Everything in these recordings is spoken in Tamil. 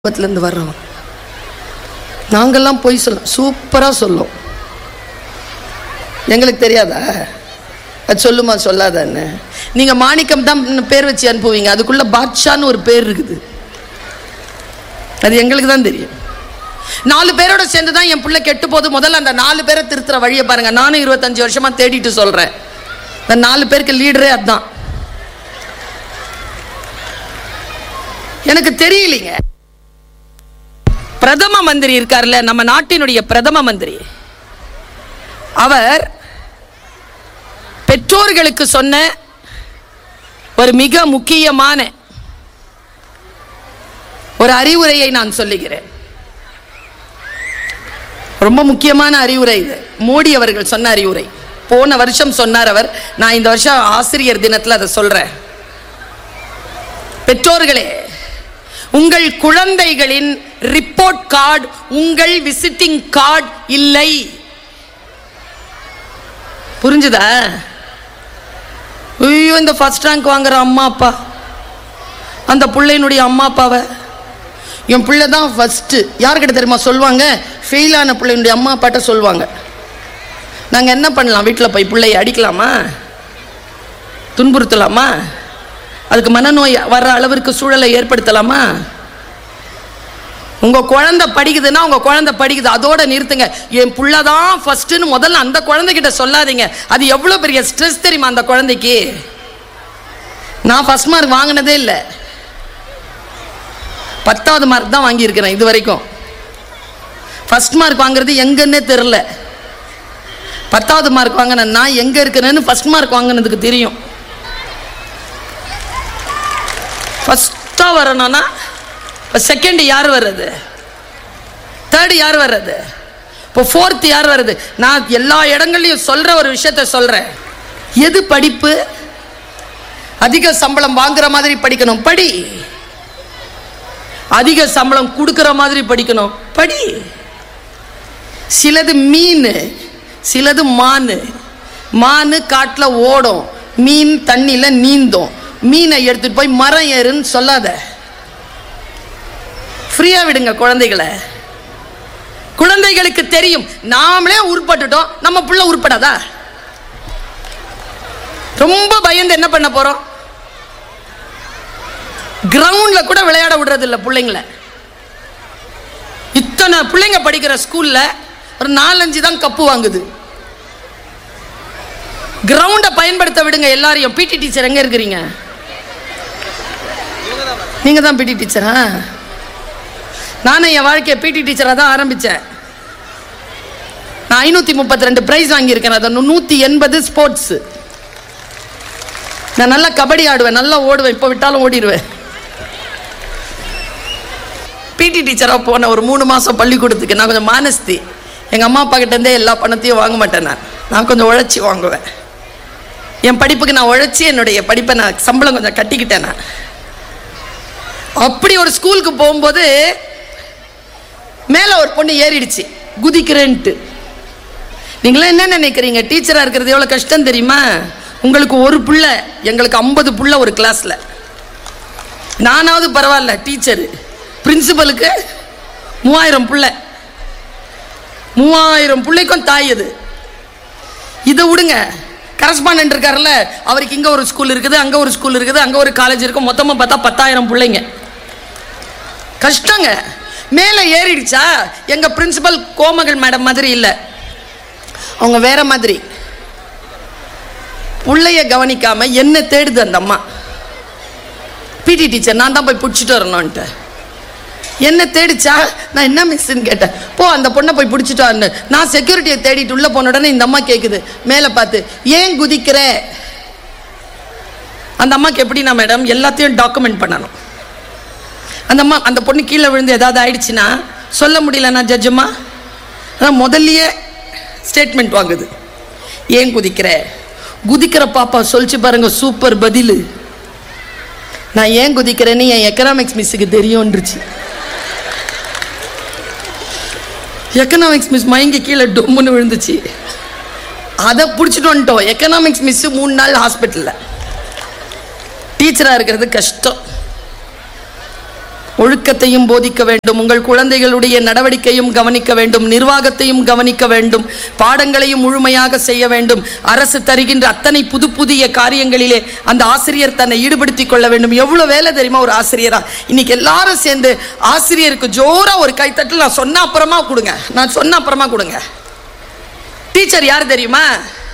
குடும்பத்திலேருந்து வர்றோம் நாங்கெல்லாம் போய் சொல்ல சூப்பராக சொல்லும் எங்களுக்கு தெரியாதா அது சொல்லுமா சொல்லாதான்னு நீங்கள் மாணிக்கம் தான் பேர் வச்சு அனுப்புவீங்க அதுக்குள்ள பாட்ஷான்னு ஒரு பேர் இருக்குது அது எங்களுக்கு தான் தெரியும் நாலு பேரோட சேர்ந்து தான் என் பிள்ளை கெட்டு போது முதல்ல அந்த நாலு பேரை திருத்துற வழியை பாருங்க நானும் இருபத்தஞ்சு வருஷமா தேடிட்டு சொல்றேன் இந்த நாலு பேருக்கு லீடரே அதான் எனக்கு தெரியலைங்க பிரதம மந்திரி இருக்கார்ல நம்ம நாட்டினுடைய பிரதம மந்திரி அவர் பெற்றோர்களுக்கு சொன்ன ஒரு மிக முக்கியமான ஒரு அறிவுரையை நான் சொல்லுகிறேன் ரொம்ப முக்கியமான அறிவுரை இது மோடி அவர்கள் சொன்ன அறிவுரை போன வருஷம் சொன்னார் அவர் நான் இந்த வருஷம் ஆசிரியர் தினத்தில் அதை சொல்றேன் பெற்றோர்களே உங்கள் குழந்தைகளின் ரிப்போர்ட் கார்டு உங்கள் விசிட்டிங் கார்டு இல்லை புரிஞ்சுதா ஐயோ இந்த ஃபர்ஸ்ட் ரேங்க் வாங்குற அம்மா அப்பா அந்த பிள்ளையினுடைய அம்மா அப்பாவை என் பிள்ளை தான் ஃபஸ்ட்டு யார்கிட்ட தெரியுமா சொல்லுவாங்க ஃபெயிலான பிள்ளையினுடைய அம்மா அப்பாட்ட சொல்லுவாங்க நாங்கள் என்ன பண்ணலாம் வீட்டில் போய் பிள்ளையை அடிக்கலாமா துன்புறுத்தலாமா அதுக்கு மனநோய் வர்ற அளவிற்கு சூழலை ஏற்படுத்தலாமா உங்க குழந்தை படிக்குதுன்னா உங்க குழந்தை படிக்குது அதோட நிறுத்துங்க என் புள்ள தான் ஃபர்ஸ்ட்னு முதல்ல அந்த குழந்தைகிட்ட சொல்லாதீங்க அது எவ்வளோ பெரிய ஸ்ட்ரெஸ் தெரியுமா அந்த குழந்தைக்கு நான் ஃபர்ஸ்ட் மார்க் வாங்கினதே இல்லை பத்தாவது மார்க் தான் வாங்கியிருக்கிறேன் இது வரைக்கும் ஃபர்ஸ்ட் மார்க் வாங்குறது எங்கன்னே தெரில பத்தாவது மார்க் வாங்கினேன் நான் எங்கே இருக்கிறேன்னு ஃபர்ஸ்ட் மார்க் வாங்கினதுக்கு தெரியும் ஃபஸ்ட்டாக வரணும்னா இப்போ செகண்ட் யார் வர்றது தேர்டு யார் வர்றது இப்போ ஃபோர்த் யார் வர்றது நான் எல்லா இடங்கள்லையும் சொல்கிற ஒரு விஷயத்த சொல்கிறேன் எது படிப்பு அதிக சம்பளம் வாங்குற மாதிரி படிக்கணும் படி அதிக சம்பளம் கொடுக்குற மாதிரி படிக்கணும் படி சிலது மீன் சிலது மான் மான் காட்டில் ஓடும் மீன் தண்ணியில் நீந்தும் மீனை எடுத்துட்டு போய் மரம் ஏறுன்னு சொல்லாத ஃப்ரீயா விடுங்க குழந்தைகளை குழந்தைகளுக்கு தெரியும் நாமளே உருப்பட்டுட்டோம் நம்ம புள்ள உருப்படாதா ரொம்ப பயந்து என்ன பண்ண போறோம் கிரவுண்ட்ல கூட விளையாட விடுறது இல்ல பிள்ளைங்களை இத்தனை பிள்ளைங்க படிக்கிற ஸ்கூல்ல ஒரு நாலஞ்சு தான் கப்பு வாங்குது கிரவுண்டை பயன்படுத்த விடுங்க எல்லாரையும் பிடி டீச்சர் எங்க இருக்கிறீங்க நீங்க தான் பிடி டீச்சரா நானும் என் வாழ்க்கையை பிடி டீச்சராக தான் ஆரம்பித்தேன் நான் ஐநூற்றி முப்பத்தி ரெண்டு ப்ரைஸ் வாங்கியிருக்கேன் அதை நூற்றி எண்பது ஸ்போர்ட்ஸு நான் நல்லா கபடி ஆடுவேன் நல்லா ஓடுவேன் இப்போ விட்டாலும் ஓடிடுவேன் பிடி டீச்சராக போன ஒரு மூணு மாதம் பள்ளிக்கூடத்துக்கு நான் கொஞ்சம் மானஸ்தி எங்கள் அம்மா அப்பா கிட்டேருந்தே எல்லா பணத்தையும் வாங்க மாட்டேன் நான் நான் கொஞ்சம் உழைச்சி வாங்குவேன் என் படிப்புக்கு நான் உழைச்சி என்னுடைய படிப்பை நான் சம்பளம் கொஞ்சம் கட்டிக்கிட்டேன் நான் அப்படி ஒரு ஸ்கூலுக்கு போகும்போது மேலே ஒரு பொண்ணு ஏறிடுச்சு குதிக்கிறேன்ட்டு நீங்களாம் என்ன நினைக்கிறீங்க டீச்சராக இருக்கிறது எவ்வளோ கஷ்டம் தெரியுமா உங்களுக்கு ஒரு புள்ள எங்களுக்கு ஐம்பது புள்ள ஒரு கிளாஸில் நானாவது பரவாயில்ல டீச்சரு பிரின்சிபலுக்கு மூவாயிரம் புள்ள மூவாயிரம் பிள்ளைக்கும் தாய் அது இதை விடுங்க கரஸ்பாண்டன்ட் இருக்கார்ல அவருக்கு இங்கே ஒரு ஸ்கூல் இருக்குது அங்கே ஒரு ஸ்கூல் இருக்குது அங்கே ஒரு காலேஜ் இருக்கும் மொத்தமாக பார்த்தா பத்தாயிரம் பிள்ளைங்க கஷ்டங்க மேலே ஏறிடுச்சா எங்கள் பிரின்சிபல் கோமகள் மேடம் மாதிரி இல்லை அவங்க வேற மாதிரி பிள்ளைய கவனிக்காம என்ன தேடுது அந்த அம்மா பிடி டீச்சர் நான் தான் போய் பிடிச்சிட்டு வரணும்ன்ட்டு என்ன தேடிச்சா நான் என்ன மிஸ்ன்னு கேட்டேன் போ அந்த பொண்ணை போய் பிடிச்சிட்டு வரணும் நான் செக்யூரிட்டியை தேடிட்டு உள்ள போன உடனே இந்த அம்மா கேட்குது மேலே பார்த்து ஏன் குதிக்கிற அந்த அம்மாக்கு எப்படின்னா மேடம் எல்லாத்தையும் டாக்குமெண்ட் பண்ணணும் அந்த அம்மா அந்த பொண்ணு கீழே விழுந்து ஏதாவது ஆயிடுச்சுன்னா சொல்ல முடியலண்ணா ஜட்ஜம்மா அதான் முதல்லயே ஸ்டேட்மெண்ட் வாங்குது ஏன் குதிக்கிற குதிக்கிற பாப்பா சொல்லிச்சு பாருங்க சூப்பர் பதில் நான் ஏன் குதிக்கிறேன்னு என் எக்கனாமிக்ஸ் மிஸ்ஸுக்கு தெரியும்ன்றுச்சு எக்கனாமிக்ஸ் மிஸ் மயங்கி கீழே டொம்முன்னு விழுந்துச்சு அதை பிடிச்சிட்டு வந்துட்டோம் எக்கனாமிக்ஸ் மிஸ்ஸு மூணு நாள் ஹாஸ்பிட்டலில் டீச்சராக இருக்கிறது கஷ்டம் ஒழுக்கத்தையும் போதிக்க வேண்டும் உங்கள் குழந்தைகளுடைய நடவடிக்கையும் கவனிக்க வேண்டும் நிர்வாகத்தையும் கவனிக்க வேண்டும் பாடங்களையும் முழுமையாக செய்ய வேண்டும் அரசு தருகின்ற அத்தனை புது புதிய காரியங்களிலே அந்த ஆசிரியர் தன்னை ஈடுபடுத்திக் கொள்ள வேண்டும் எவ்வளவு வேலை தெரியுமா ஒரு ஆசிரியரா இன்னைக்கு எல்லாரும் சேர்ந்து ஆசிரியருக்கு ஜோரா ஒரு கைத்தட்டல் நான் சொன்ன அப்புறமா கொடுங்க நான் சொன்ன அப்புறமா கொடுங்க டீச்சர் யார் தெரியுமா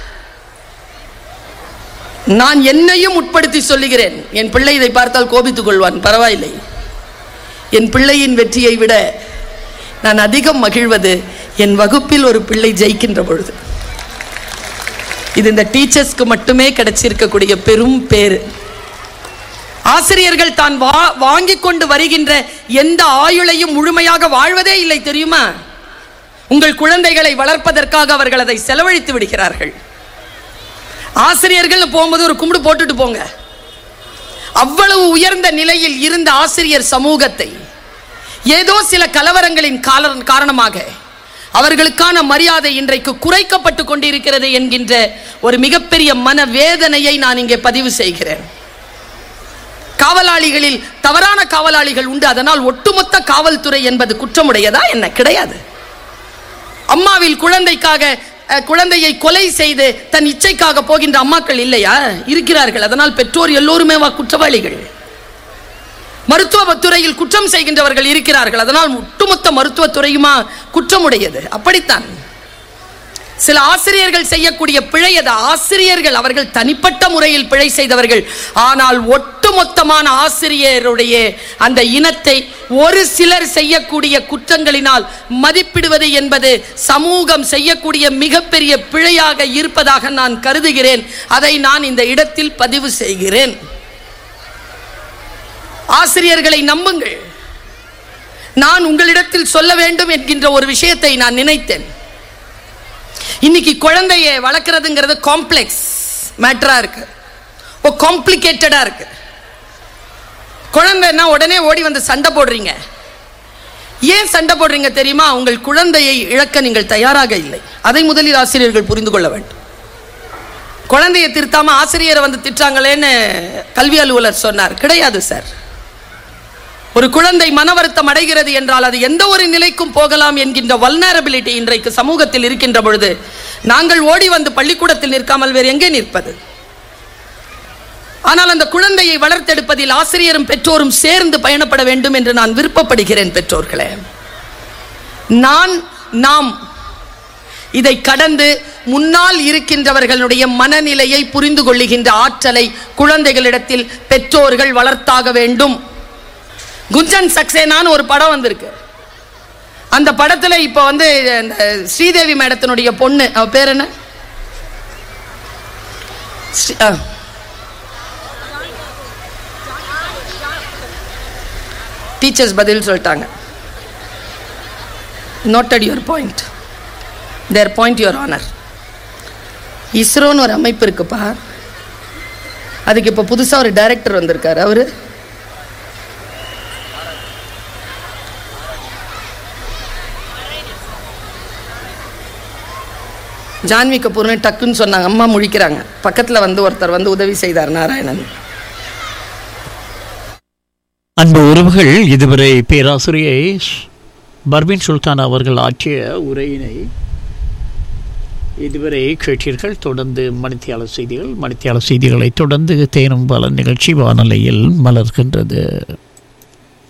நான் என்னையும் உட்படுத்தி சொல்லுகிறேன் என் பிள்ளை இதை பார்த்தால் கோபித்துக் கொள்வான் பரவாயில்லை என் பிள்ளையின் வெற்றியை விட நான் அதிகம் மகிழ்வது என் வகுப்பில் ஒரு பிள்ளை ஜெயிக்கின்ற பொழுது இது இந்த டீச்சர்ஸ்க்கு மட்டுமே கிடைச்சிருக்கக்கூடிய பெரும் பேரு ஆசிரியர்கள் தான் வா வாங்கிக் கொண்டு வருகின்ற எந்த ஆயுளையும் முழுமையாக வாழ்வதே இல்லை தெரியுமா உங்கள் குழந்தைகளை வளர்ப்பதற்காக அவர்கள் அதை செலவழித்து விடுகிறார்கள் ஆசிரியர்கள் போகும்போது ஒரு கும்பிடு போட்டுட்டு போங்க அவ்வளவு உயர்ந்த நிலையில் இருந்த ஆசிரியர் சமூகத்தை ஏதோ சில கலவரங்களின் கால காரணமாக அவர்களுக்கான மரியாதை இன்றைக்கு குறைக்கப்பட்டு கொண்டிருக்கிறது என்கின்ற ஒரு மிகப்பெரிய மன வேதனையை நான் இங்கே பதிவு செய்கிறேன் காவலாளிகளில் தவறான காவலாளிகள் உண்டு அதனால் ஒட்டுமொத்த காவல்துறை என்பது குற்றமுடையதா என்ன கிடையாது அம்மாவில் குழந்தைக்காக அஹ், குழந்தையை கொலை செய்து தன் இச்சைக்காக போகின்ற அம்மாக்கள் இல்லையா இருக்கிறார்கள் அதனால் பெற்றோர் எல்லோருமே வா குற்றவாளிகள் மருத்துவத் துறையில் குற்றம் செய்கின்றவர்கள் இருக்கிறார்கள் அதனால் ஒட்டுமொத்த மருத்துவத் துறையுமா குற்றமுடையது அப்படித்தான் சில ஆசிரியர்கள் செய்யக்கூடிய பிழை அது ஆசிரியர்கள் அவர்கள் தனிப்பட்ட முறையில் பிழை செய்தவர்கள் ஆனால் ஒட்டுமொத்தமான ஆசிரியருடைய அந்த இனத்தை ஒரு சிலர் செய்யக்கூடிய குற்றங்களினால் மதிப்பிடுவது என்பது சமூகம் செய்யக்கூடிய மிகப்பெரிய பிழையாக இருப்பதாக நான் கருதுகிறேன் அதை நான் இந்த இடத்தில் பதிவு செய்கிறேன் ஆசிரியர்களை நம்புங்கள் நான் உங்களிடத்தில் சொல்ல வேண்டும் என்கின்ற ஒரு விஷயத்தை நான் நினைத்தேன் இன்னைக்கு குழந்தைய வளர்க்குறதுங்கிறது காம்ப்ளெக்ஸ் மேட்டரா இருக்கு ஓ காம்ப்ளிகேட்டடா இருக்கு குழந்தைன்னா உடனே ஓடி வந்து சண்டை போடுறீங்க ஏன் சண்டை போடுறீங்க தெரியுமா உங்கள் குழந்தையை இழக்க நீங்கள் தயாராக இல்லை அதை முதலில் ஆசிரியர்கள் புரிந்து கொள்ள வேண்டும் குழந்தையை திருத்தாம ஆசிரியரை வந்து திட்டுறாங்களேன்னு கல்வி அலுவலர் சொன்னார் கிடையாது சார் ஒரு குழந்தை மன வருத்தம் அடைகிறது என்றால் அது எந்த ஒரு நிலைக்கும் போகலாம் என்கின்ற வல்னரபிலிட்டி இன்றைக்கு சமூகத்தில் இருக்கின்ற பொழுது நாங்கள் ஓடி வந்து பள்ளிக்கூடத்தில் நிற்காமல் வேறு எங்கே நிற்பது ஆனால் அந்த குழந்தையை வளர்த்தெடுப்பதில் ஆசிரியரும் பெற்றோரும் சேர்ந்து பயணப்பட வேண்டும் என்று நான் விருப்பப்படுகிறேன் பெற்றோர்களே நான் நாம் இதை கடந்து முன்னால் இருக்கின்றவர்களுடைய மனநிலையை புரிந்து கொள்ளுகின்ற ஆற்றலை குழந்தைகளிடத்தில் பெற்றோர்கள் வளர்த்தாக வேண்டும் குஞ்சன் சக்சேனான்னு ஒரு படம் வந்திருக்கு அந்த படத்துல இப்ப வந்து இந்த ஸ்ரீதேவி மேடத்தினுடைய பொண்ணு அவ பேர் என்ன ஸ்ரீ- ஆ. டீச்சர்ஸ் பதில் சொல்லிட்டாங்க noted your point there point your honour இஸ்ரோன்னு ஒரு அமைப்பு இருக்குப்பா அதுக்கு இப்போ புதுசாக ஒரு டைரக்டர் வந்திருக்காரு அவரு ஜான்வி கபூர்னு டக்குன்னு சொன்னாங்க அம்மா முழிக்கிறாங்க பக்கத்தில் வந்து ஒருத்தர் வந்து உதவி செய்தார் நாராயணன் அன்பு உறவுகள் இதுவரை பேராசிரியை பர்பின் சுல்தான் அவர்கள் ஆற்றிய உரையினை இதுவரை கேட்டீர்கள் தொடர்ந்து மணித்தியாளர் செய்திகள் மணித்தியாளர் செய்திகளை தொடர்ந்து தேனும் பல நிகழ்ச்சி வானொலியில் மலர்கின்றது